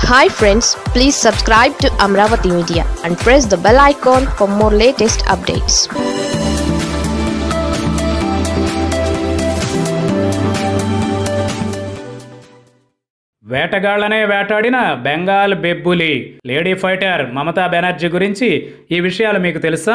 hi friends please subscribe to Amaravati media and press the bell icon for more latest updates వేటగాళ్లనే వేటాడిన బెంగాల్ బెబ్బులి lady fighter Mamata Banerjee గురించి ఈ విషయాలు మీకు తెలుసా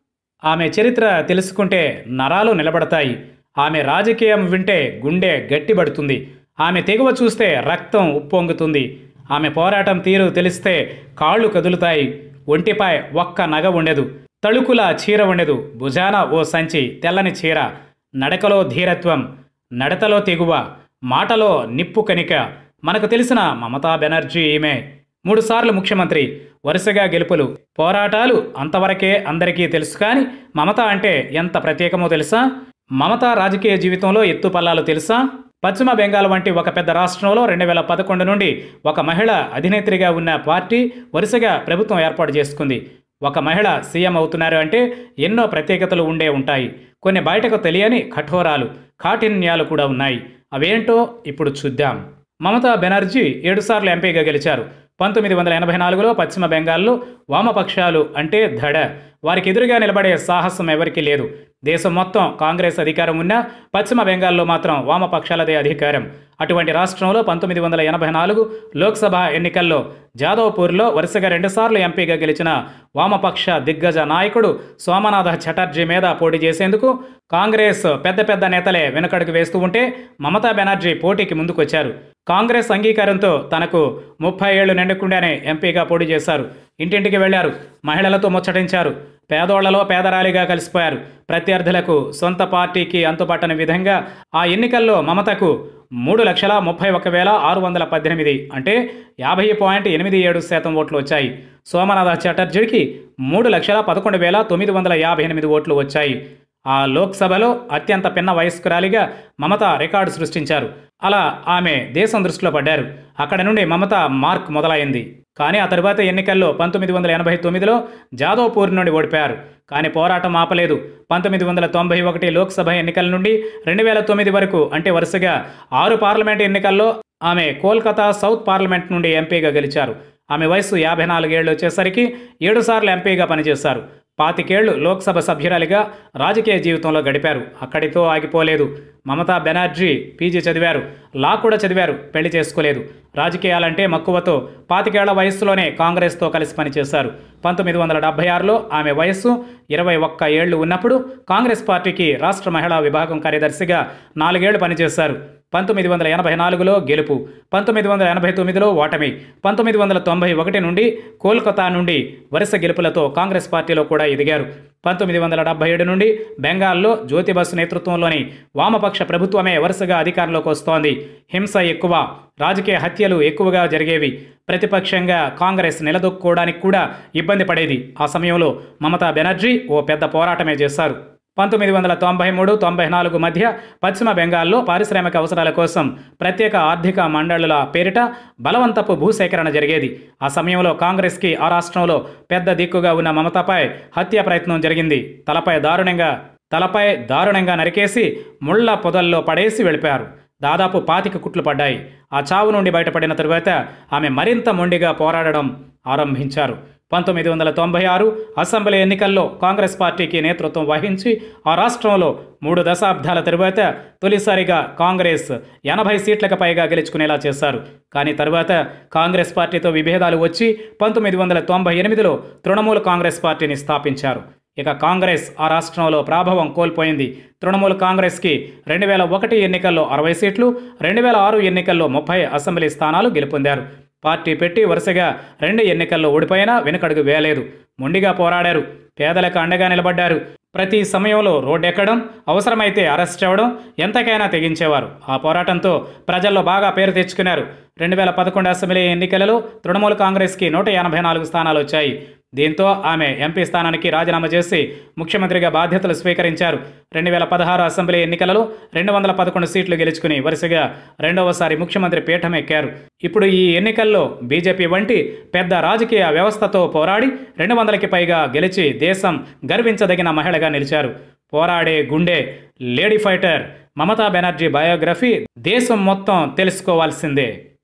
ఆమె చరిత్ర తెలుసుకుంటే నరాలు నిలబడతాయి ఆమె రాజకీయం వింటే గుండె గట్టిపడుతుంది ఆమె తెగువ చూస్తే రక్తం ఉప్పొంగుతుంది ఆమె పోరాటం తీరు తెలిస్తే కాళ్ళు కదులుతాయి ఒంటిపై ఒక్క నగ ఉండదు తళుకుల చీర ఉండదు భుజాన ఓ సంచి తెల్లని చీర నడకలో ధీరత్వం నడతలో తెగువ మాటలో నిప్పు కనిక మనకు తెలిసిన మమతా బెనర్జీ ఈమె మూడుసార్లు ముఖ్యమంత్రి వరుసగా గెలుపులు పోరాటాలు అంతవరకే అందరికీ తెలుసు కానీ మమత అంటే ఎంత ప్రత్యేకమో తెలుసా మమత రాజకీయ జీవితంలో ఎత్తుపల్లాలు తెలుసా పశ్చిమ బెంగాల్ వంటి ఒక పెద్ద రాష్ట్రంలో రెండు వేల పదకొండు నుండి ఒక మహిళ అధినేత్రిగా ఉన్న పార్టీ వరుసగా ప్రభుత్వం ఏర్పాటు చేసుకుంది ఒక మహిళ సీఎం అవుతున్నారు అంటే ఎన్నో ప్రత్యేకతలు ఉండే ఉంటాయి కొన్ని బయటకు తెలియని కఠోరాలు కాఠిన్యాలు కూడా ఉన్నాయి అవేంటో ఇప్పుడు చూద్దాం మమతా బెనర్జీ ఏడుసార్లు ఎంపీగా గెలిచారు పంతొమ్మిది వందల ఎనభై నాలుగులో పశ్చిమ బెంగాల్లో వామపక్షాలు అంటే ధడ వారికి ఎదురుగా నిలబడే సాహసం ఎవరికీ లేదు దేశం మొత్తం కాంగ్రెస్ అధికారం ఉన్నా పశ్చిమ బెంగాల్లో మాత్రం వామపక్షాలదే అధికారం అటువంటి రాష్ట్రంలో పంతొమ్మిది వందల ఎనభై నాలుగు లోక్సభ ఎన్నికల్లో జాదవ్పూర్లో వరుసగా రెండుసార్లు ఎంపీగా గెలిచిన వామపక్ష దిగ్గజ నాయకుడు సోమనాథ చటర్జీ మీద పోటీ చేసేందుకు కాంగ్రెస్ పెద్ద పెద్ద నేతలే వెనుకడుగు వేస్తూ ఉంటే మమతా బెనర్జీ పోటీకి ముందుకొచ్చారు కాంగ్రెస్ అంగీకారంతో తనకు ముప్పై ఏళ్లు నిండకుండానే ఎంపీగా పోటీ చేశారు ఇంటింటికి వెళ్లారు మహిళలతో ముచ్చటించారు పేదోళ్లలో పేదరాలిగా కలిసిపోయారు ప్రత్యర్థులకు సొంత పార్టీకి అంతుపట్టని విధంగా ఆ ఎన్నికల్లో మమతకు మూడు లక్షల ముప్పై ఒక వేల ఆరు వందల పద్దెనిమిది అంటే యాభై పాయింట్ ఎనిమిది ఏడు శాతం ఓట్లు వచ్చాయి సోమనాథ చటర్జీకి మూడు లక్షల పదకొండు వేల తొమ్మిది వందల యాభై ఎనిమిది ఓట్లు వచ్చాయి ఆ లోక్సభలో అత్యంత పిన్న వయస్కురాలిగా మమత రికార్డు సృష్టించారు అలా ఆమె దేశం దృష్టిలో పడ్డారు అక్కడ నుండి మమత మార్క్ మొదలైంది కానీ ఆ తరువాత ఎన్నికల్లో పంతొమ్మిది వందల ఎనభై తొమ్మిదిలో జాదవ్పూర్ నుండి ఓడిపోయారు కానీ పోరాటం ఆపలేదు పంతొమ్మిది వందల తొంభై ఒకటి లోక్సభ ఎన్నికల నుండి రెండు వేల తొమ్మిది వరకు అంటే వరుసగా ఆరు పార్లమెంట్ ఎన్నికల్లో ఆమె కోల్కతా సౌత్ పార్లమెంట్ నుండి ఎంపీగా గెలిచారు ఆమె వయసు యాభై నాలుగేళ్లు వచ్చేసరికి ఏడుసార్లు ఎంపీగా పనిచేశారు పాతికేళ్లు లోక్సభ సభ్యురాలిగా రాజకీయ జీవితంలో గడిపారు అక్కడితో ఆగిపోలేదు మమతా బెనర్జీ పీజీ చదివారు లా కూడా చదివారు పెళ్లి చేసుకోలేదు రాజకీయాలంటే మక్కువతో పాతికేళ్ల వయస్సులోనే కాంగ్రెస్తో కలిసి పనిచేశారు పంతొమ్మిది వందల డెబ్బై ఆరులో ఆమె వయస్సు ఇరవై ఒక్క ఏళ్లు ఉన్నప్పుడు కాంగ్రెస్ పార్టీకి రాష్ట్ర మహిళా విభాగం కార్యదర్శిగా నాలుగేళ్లు పనిచేశారు పంతొమ్మిది వందల ఎనభై నాలుగులో గెలుపు పంతొమ్మిది వందల ఎనభై తొమ్మిదిలో ఓటమి పంతొమ్మిది వందల తొంభై ఒకటి నుండి కోల్కతా నుండి వరుస గెలుపులతో కాంగ్రెస్ పార్టీలో కూడా ఎదిగారు పంతొమ్మిది వందల డెబ్బై ఏడు నుండి బెంగాల్లో జ్యోతిబస్ నేతృత్వంలోని వామపక్ష ప్రభుత్వమే వరుసగా అధికారంలోకి వస్తోంది హింస ఎక్కువ రాజకీయ హత్యలు ఎక్కువగా జరిగేవి ప్రతిపక్షంగా కాంగ్రెస్ నిలదొక్కుకోవడానికి కూడా ఇబ్బంది పడేది ఆ సమయంలో మమతా బెనర్జీ ఓ పెద్ద పోరాటమే చేశారు పంతొమ్మిది వందల తొంభై మూడు తొంభై నాలుగు మధ్య పశ్చిమ బెంగాల్లో పారిశ్రామిక అవసరాల కోసం ప్రత్యేక ఆర్థిక మండళ్ల పేరిట బలవంతపు భూసేకరణ జరిగేది ఆ సమయంలో కాంగ్రెస్కి ఆ రాష్ట్రంలో పెద్ద దిక్కుగా ఉన్న మమతపై హత్య ప్రయత్నం జరిగింది తలపై దారుణంగా తలపై దారుణంగా నరికేసి ముళ్ల పొదల్లో పడేసి వెళ్ళిపోయారు దాదాపు పాతిక కుట్లు పడ్డాయి ఆ చావు నుండి బయటపడిన తరువాత ఆమె మరింత మొండిగా పోరాడడం ఆరంభించారు పంతొమ్మిది వందల తొంభై ఆరు అసెంబ్లీ ఎన్నికల్లో కాంగ్రెస్ పార్టీకి నేతృత్వం వహించి ఆ రాష్ట్రంలో మూడు దశాబ్దాల తరువాత తొలిసారిగా కాంగ్రెస్ ఎనభై సీట్లకు పైగా గెలుచుకునేలా చేశారు కానీ తరువాత కాంగ్రెస్ పార్టీతో విభేదాలు వచ్చి పంతొమ్మిది వందల తొంభై ఎనిమిదిలో తృణమూల్ కాంగ్రెస్ పార్టీని స్థాపించారు ఇక కాంగ్రెస్ ఆ రాష్ట్రంలో ప్రాభవం కోల్పోయింది తృణమూల్ కాంగ్రెస్కి రెండు వేల ఒకటి ఎన్నికల్లో అరవై సీట్లు రెండు వేల ఆరు ఎన్నికల్లో ముప్పై అసెంబ్లీ స్థానాలు గెలుపొందారు పార్టీ పెట్టి వరుసగా రెండు ఎన్నికల్లో ఓడిపోయినా వెనుకడుగు వేయలేదు మొండిగా పోరాడారు పేదలకు అండగా నిలబడ్డారు ప్రతి సమయంలో రోడ్డెక్కడం అవసరమైతే అరెస్ట్ అవ్వడం ఎంతకైనా తెగించేవారు ఆ పోరాటంతో ప్రజల్లో బాగా పేరు తెచ్చుకున్నారు రెండు వేల పదకొండు అసెంబ్లీ ఎన్నికలలో తృణమూల్ కాంగ్రెస్కి నూట ఎనభై నాలుగు స్థానాలు వచ్చాయి దీంతో ఆమె ఎంపీ స్థానానికి రాజీనామా చేసి ముఖ్యమంత్రిగా బాధ్యతలు స్వీకరించారు రెండు వేల పదహారు అసెంబ్లీ ఎన్నికలలో రెండు వందల పదకొండు సీట్లు గెలుచుకుని వరుసగా రెండవసారి ముఖ్యమంత్రి పీఠం ఎక్కారు ఇప్పుడు ఈ ఎన్నికల్లో బీజేపీ వంటి పెద్ద రాజకీయ వ్యవస్థతో పోరాడి రెండు వందలకి పైగా గెలిచి దేశం గర్వించదగిన మహిళగా నిలిచారు పోరాడే గుండె lady fighter Mamata Banerjee biography దేశం మొత్తం తెలుసుకోవాల్సిందే